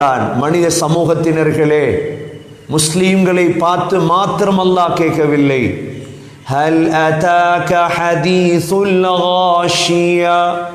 தான் மனித சமூகத்தினர்களே முஸ்லீம்களை பார்த்து மாத்திரம் அல்லாஹ் கேட்கவில்லை ஹல் அதாக ஹதீசுல் காஷியா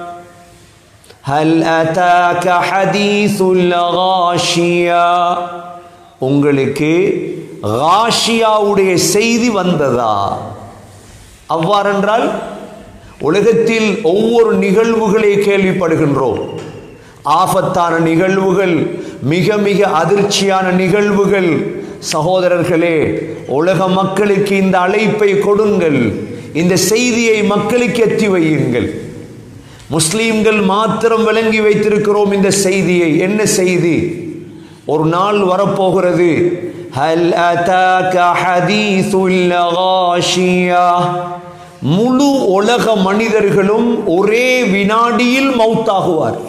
ஹல் அதாக ஹதீசுல் காஷியா உங்களுக்கு காஷியாவுடைய செய்தி வந்ததா அவ்வாறென்றால் உலகத்தில் ஒவ்வொரு நிகழ்வுகளை கேள்விப்படுகின்றோம் ஆபத்தான நிகழ்வுகள் மிக மிக அதிர்ச்சியான நிகழ்வுகள் சகோதரர்களே உலக மக்களுக்கு இந்த அழைப்பை கொடுங்கள் இந்த செய்தியை மக்களுக்கு எத்தி வையுங்கள் முஸ்லீம்கள் மாத்திரம் விளங்கி வைத்திருக்கிறோம் இந்த செய்தியை என்ன செய்தி ஒரு நாள் வரப்போகிறது ஹல் அதாக ஹதீசுல் காஷியா முழு உலக மனிதர்களும் ஒரே வினாடியில் மௌத்தாகுவார்கள்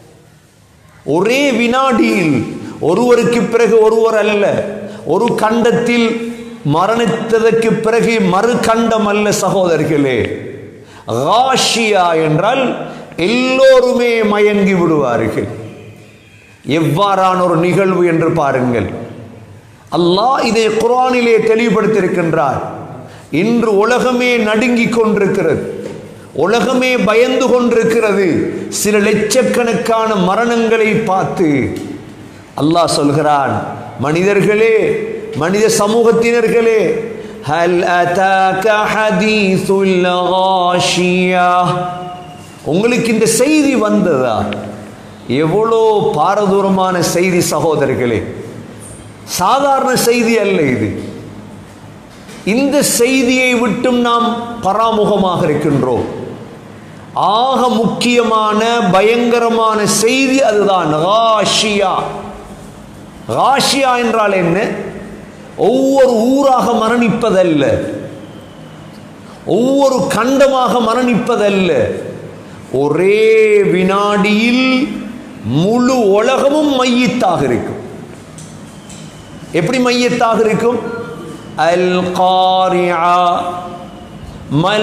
ஒரே வினாடியில் ஒருவருக்கு பிறகு ஒருவர் அல்ல ஒரு கண்டத்தில் மரணித்ததற்கு பிறகு மறு கண்டம் அல்ல சகோதரர்களே ராஷியா என்றால் எல்லோருமே மயங்கி விடுவார்கள் எவ்வாறான ஒரு நிகழ்வு என்று பாருங்கள் அல்லாஹ் இதை குரானிலே தெளிவுபடுத்தியிருக்கின்றார் இன்று உலகமே நடுங்கிக் கொண்டிருக்கிறது உலகமே பயந்து கொண்டிருக்கிறது சில லட்சக்கணக்கான மரணங்களை பார்த்து அல்லாஹ் சொல்கிறான் மனிதர்களே மனித சமூகத்தினர்களே ஹல் அதாக ஹதீசுல் காஷியா உங்களுக்கு இந்த செய்தி வந்ததா எவ்வளோ பாரதூரமான செய்தி சகோதரர்களே சாதாரண செய்தி அல்ல இது இந்த செய்தியை விட்டும் நாம் பராமுகமாக இருக்கின்றோம் ஆக முக்கியமான பயங்கரமான செய்தி அதுதான் ராஷியா ராஷியா என்றால் என்ன ஒவ்வொரு ஊராக மரணிப்பதல்ல ஒவ்வொரு கண்டமாக மரணிப்பதல்ல ஒரே வினாடியில் முழு உலகமும் மையத்தாக இருக்கும் எப்படி மையத்தாக இருக்கும் அல் காரியா மல்